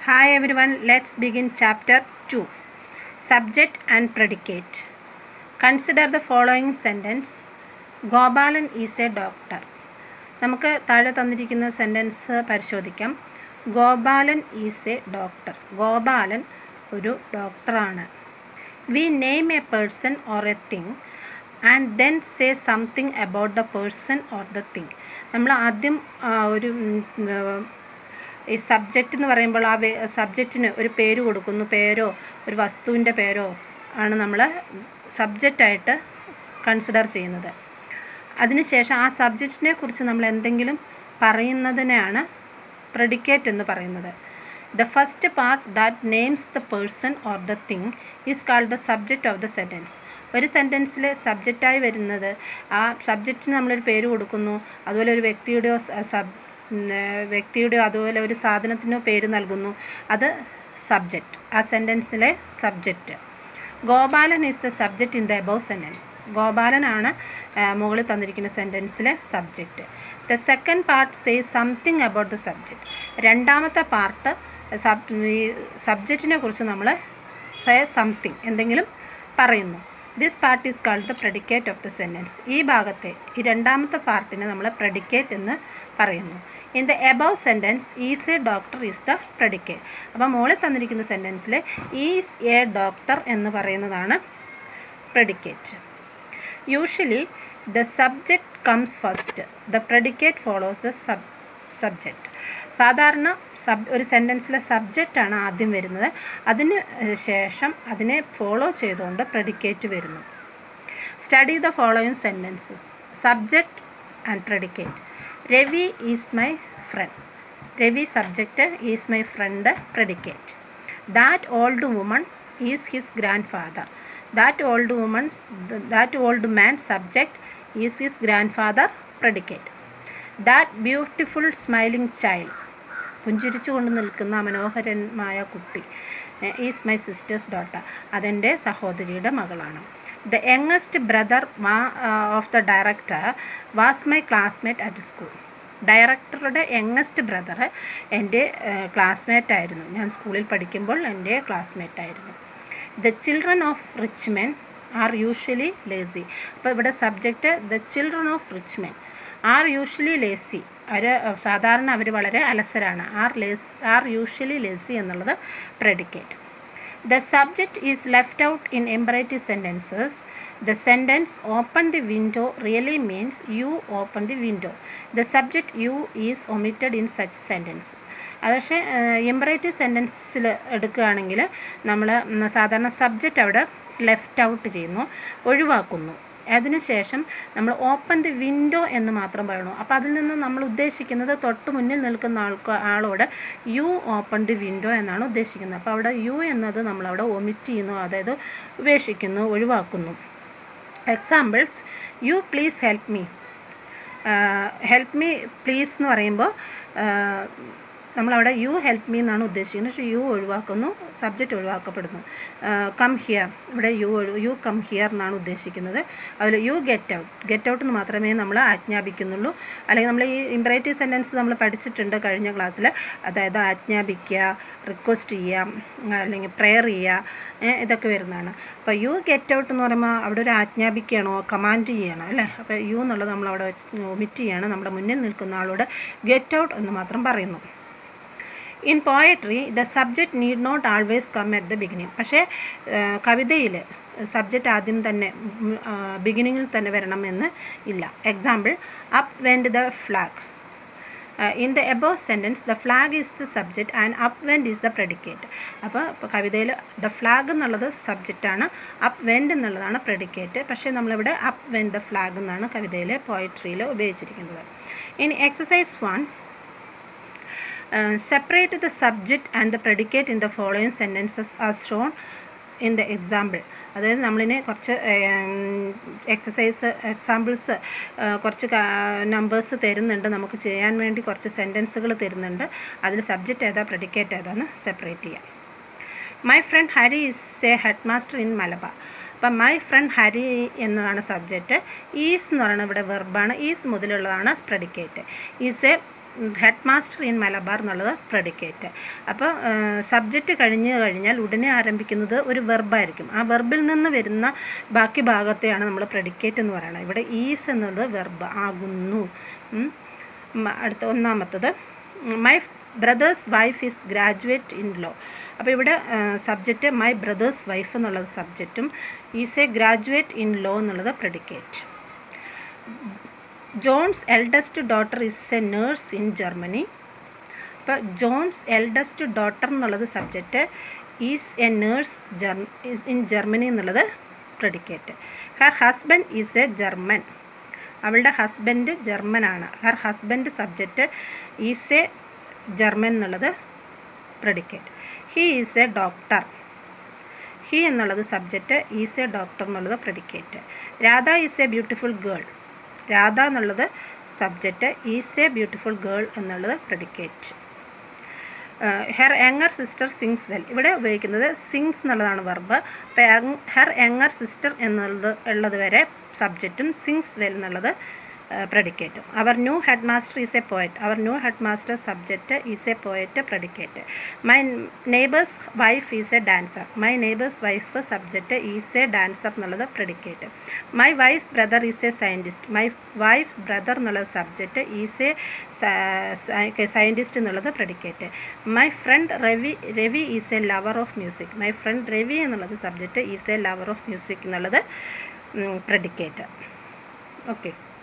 Hi everyone, let's begin chapter 2 Subject and Predicate. Consider the following sentence Gopalan is a doctor നമുക്ക് താഴെ തന്നിരിക്കുന്ന sentence പരിശോധിക്കാം Gopalan is a doctor Gopalan ഒരു ഡോക്ടറാണ് we name a person or a thing and then say something about the person or the thing നമ്മൾ ആദ്യം ആ, ഒരു ഉം, ഉം, ഈ സബ്ജക്റ്റ് എന്ന് പറയുമ്പോൾ ആ സബ്ജക്റ്റിന് ഒരു പേര് കൊടുക്കുന്നു പേരോ ഒരു വസ്തുവിൻ്റെ പേരോ ആണ് നമ്മൾ സബ്ജക്റ്റായിട്ട് കൺസിഡർ ചെയ്യുന്നത് അതിനുശേഷം ആ സബ്ജക്റ്റിനെ കുറിച്ച് നമ്മൾ എന്തെങ്കിലും പറയുന്നതിനെയാണ് പ്രെഡിക്കേറ്റ് എന്ന് പറയുന്നത് the first part that names the person or the thing is called the subject of the sentence ഒരു സെൻറ്റൻസിൽ സബ്ജക്റ്റായി വരുന്നത് ആ സബ്ജക്റ്റിന് നമ്മളൊരു പേര് കൊടുക്കുന്നു അതുപോലെ ഒരു വ്യക്തിയുടെയോ സ- സബ് ഉം, ഏർ വ്യക്തിയുടെയോ അതുപോലെ ഒരു സാധനത്തിനോ പേര് നൽകുന്നു അത് സബ്ജക്റ്റ് ആ സെൻറ്റൻസിലെ subject Gopalan is the subject in the above sentence ഗോപാലനാണ് ആ, മുകളിൽ തന്നിരിക്കുന്ന സെൻറ്റൻസിലെ subject the second part say something about the subject രണ്ടാമത്തെ പാർട്ട് സബ് ഈ സബ്ജക്റ്റിനെ കുറിച്ച് നമ്മൾ സേ സംതിങ് എന്തെങ്കിലും പറയുന്നു this part is called the predicate of the sentence ഈ ഭാഗത്തെ ഈ രണ്ടാമത്തെ പാർട്ടിനെ നമ്മൾ പ്രെഡിക്കേറ്റ് എന്ന് പറയുന്നു in the above sentence is a doctor is the predicate അപ്പോൾ മുകളിൽ തന്നിരിക്കുന്ന സെൻറ്റൻസിൽ ഈസ് എ ഡോക്ടർ എന്ന് പറയുന്നതാണ് predicate usually the subject comes first the predicate follows the sub subject സാധാരണ സബ് ഒരു സെൻറ്റൻസിലെ സബ്ജക്റ്റാണ് ആദ്യം വരുന്നത് അതിന് ഏഹ്, ശേഷം അതിനെ ഫോളോ ചെയ്തുകൊണ്ട് പ്രെഡിക്കേറ്റ് വരുന്നു study the following sentences subject and predicate Ravi is my friend Ravi subject is my friend predicate that old woman is his grandfather that old woman that old man subject is his grandfather predicate that beautiful smiling child പുഞ്ചിരിച്ചുകൊണ്ട് നിൽക്കുന്ന ആ മനോഹരമായ കുട്ടി is my sisters daughter അതെൻ്റെ സഹോദരിയുടെ മകളാണ് the youngest brother wa of the director was my classmate at school ഡയറക്ടറുടെ youngest brother എൻ്റെ ക്ലാസ്മേറ്റ് ആയിരുന്നു ഞാൻ സ്കൂളിൽ പഠിക്കുമ്പോൾ എൻ്റെ ക്ലാസ്മേറ്റ് ആയിരുന്നു the children of rich men are usually lazy അപ്പോൾ ഇവിടെ subject the children of rich men are usually lazy അവർ സാധാരണ അവർ വളരെ അലസരാണ് are laze are usually lazy എന്നുള്ളത് predicate the subject is left out in imperative sentences the sentence open the window really means you open the window the subject you is omitted in such sentences അത് പക്ഷേ എംബറേറ്റീവ് സെൻറ്റൻസിൽ എടുക്കുകയാണെങ്കിൽ നമ്മൾ സാധാരണ subject അവിടെ left out ചെയ്യുന്നു ഒഴിവാക്കുന്നു അതിനുശേഷം നമ്മൾ ഓപ്പൺ ദി വിൻഡോ എന്ന് മാത്രം പറയണു അപ്പോൾ അതിൽ നിന്ന് നമ്മൾ ഉദ്ദേശിക്കുന്നത് തൊട്ട് മുന്നിൽ നിൽക്കുന്ന ആൾക്ക് ആളോട് യു ഓപ്പൺ ദി വിൻഡോ എന്നാണ് ഉദ്ദേശിക്കുന്നത് അപ്പോൾ അവിടെ യു എന്നത് നമ്മളവിടെ ഒമിറ്റ് ചെയ്യുന്നു അതായത് ഉപേക്ഷിക്കുന്നു ഒഴിവാക്കുന്നു examples you please help me help me please എന്ന് പറയുമ്പോൾ നമ്മളവിടെ യു ഹെൽപ്പ് മീ എന്നാണ് ഉദ്ദേശിക്കുന്നത് പക്ഷേ യു ഒഴിവാക്കുന്നു സബ്ജക്റ്റ് ഒഴിവാക്കപ്പെടുന്നു കം ഹിയർ ഇവിടെ യു യു കം ഹിയർ എന്നാണ് ഉദ്ദേശിക്കുന്നത് അതിൽ you get out get out എന്ന് മാത്രമേ നമ്മൾ ആജ്ഞാപിക്കുന്നുള്ളൂ അല്ലെങ്കിൽ നമ്മൾ ഈ ഇമ്പറേറ്റീവ് സെൻറ്റൻസ് നമ്മൾ പഠിച്ചിട്ടുണ്ട് കഴിഞ്ഞ ക്ലാസ്സിൽ അതായത് ആജ്ഞാപിക്കുക റിക്വസ്റ്റ് ചെയ്യുക അല്ലെങ്കിൽ പ്രെയർ ചെയ്യുക ഏ, ഇതൊക്കെ വരുന്നതാണ് അപ്പോൾ യു ഗെറ്റ് ഔട്ട് എന്ന് പറയുമ്പോൾ അവിടെ ഒരു ആജ്ഞാപിക്കുകയാണോ കമാൻഡ് ചെയ്യണോ അല്ലേ അപ്പോൾ യു എന്നുള്ളത് നമ്മളവിടെ ഒമിറ്റ് ചെയ്യാണ് നമ്മുടെ മുന്നിൽ നിൽക്കുന്ന ആളോട് ഗെറ്റ് ഔട്ട് എന്ന് മാത്രം പറയുന്നു in poetry the subject need not always come at the beginning പക്ഷേ കവിതയിൽ സബ്ജക്റ്റ് ആദ്യം തന്നെ ബിഗിനിങ്ങിൽ തന്നെ വരണമെന്ന് ഇല്ല example up went the flag in the above sentence the flag is the subject and up went is the predicate അപ്പോൾ ഇപ്പോൾ കവിതയിൽ ദ ഫ്ലാഗ് എന്നുള്ളത് സബ്ജക്റ്റാണ് അപ്പ് വെൻഡ് എന്നുള്ളതാണ് പ്രെഡിക്കേറ്റ് പക്ഷേ നമ്മളിവിടെ അപ്പ് വെൻഡ് ദ ഫ്ലാഗ് എന്നാണ് കവിതയിലെ പോയട്രിയിൽ ഉപയോഗിച്ചിരിക്കുന്നത് ഇനി exercise one separate the subject and the predicate in the following sentences as shown in the example അതായത് നമ്മളിനെ കുറച്ച് എക്സസൈസ് എക്സാമ്പിൾസ് കുറച്ച് നമ്പേഴ്സ് തരുന്നുണ്ട് നമുക്ക് ചെയ്യാൻ വേണ്ടി കുറച്ച് സെൻറ്റൻസുകൾ തരുന്നുണ്ട് അതിൽ സബ്ജക്റ്റ് ഏതാ പ്രെഡിക്കേറ്റ് ഏതാന്ന് സെപ്പറേറ്റ് ചെയ്യാം my friend Hari is a headmaster in Malabar അപ്പം മൈ ഫ്രണ്ട് ഹരി എന്നതാണ് സബ്ജക്റ്റ് ഈസ് എന്ന് പറയുന്നത് ഇവിടെ വെർബാണ് ഈസ് മുതലുള്ളതാണ് predicate is a headmaster in Malabar എന്നുള്ളത് പ്രഡിക്കേറ്റ് അപ്പോൾ സബ്ജക്റ്റ് കഴിഞ്ഞ് കഴിഞ്ഞാൽ ഉടനെ ആരംഭിക്കുന്നത് ഒരു വെർബായിരിക്കും ആ വെർബിൽ നിന്ന് വരുന്ന ബാക്കി ഭാഗത്തെയാണ് നമ്മൾ പ്രഡിക്കേറ്റ് എന്ന് പറയുന്നത് ഇവിടെ ഈസ് എന്നത് വെർബ് ആകുന്നു ഉം. മ- അടുത്ത ഒന്നാമത്തത് my brother's wife is graduate in law അപ്പോൾ ഇവിടെ സബ്ജക്റ്റ് മൈ ബ്രദേഴ്സ് വൈഫ് എന്നുള്ളത് സബ്ജക്റ്റും is a graduate in law എന്നുള്ളത് predicate John's eldest daughter is a nurse in Germany ഇപ്പോൾ ജോൺസ് എൽഡസ്റ്റ് ഡോട്ടർ എന്നുള്ളത് subject is a nurse ger in Germany എന്നുള്ളത് predicate her husband is a German അവളുടെ husband ജർമ്മനാണ് her husband subject is a German എന്നുള്ളത് predicate he is a doctor he എന്നുള്ളത് subject is a doctor എന്നുള്ളത് predicate Radha is a beautiful girl Radha എന്നുള്ളത് subject is a beautiful girl എന്നുള്ളത് predicate her younger sister sings well ഇവിടെ ഉപയോഗിക്കുന്നത് sings എന്നുള്ളതാണ് verb അപ്പോൾ her younger sister എന്നുള്ളത് ഉള്ളത് വരെ സബ്ജക്റ്റും സിങ്സ് വെൽ എന്നുള്ളത് പ്രഡിക്കേറ്റും അവർ new headmaster is a poet അവർ new headmaster subject is a poet predicate my neighbour's wife is a dancer my neighbour's wife subject is a dancer എന്നുള്ളത് predicate my wife's brother is a scientist my wife's brother എന്നുള്ളത് subject is a scientist എന്നുള്ളത് predicate my friend Ravi Ravi is a lover of music my friend Ravi എന്നുള്ളത് subject is a lover of music എന്നുള്ളത് predicate okay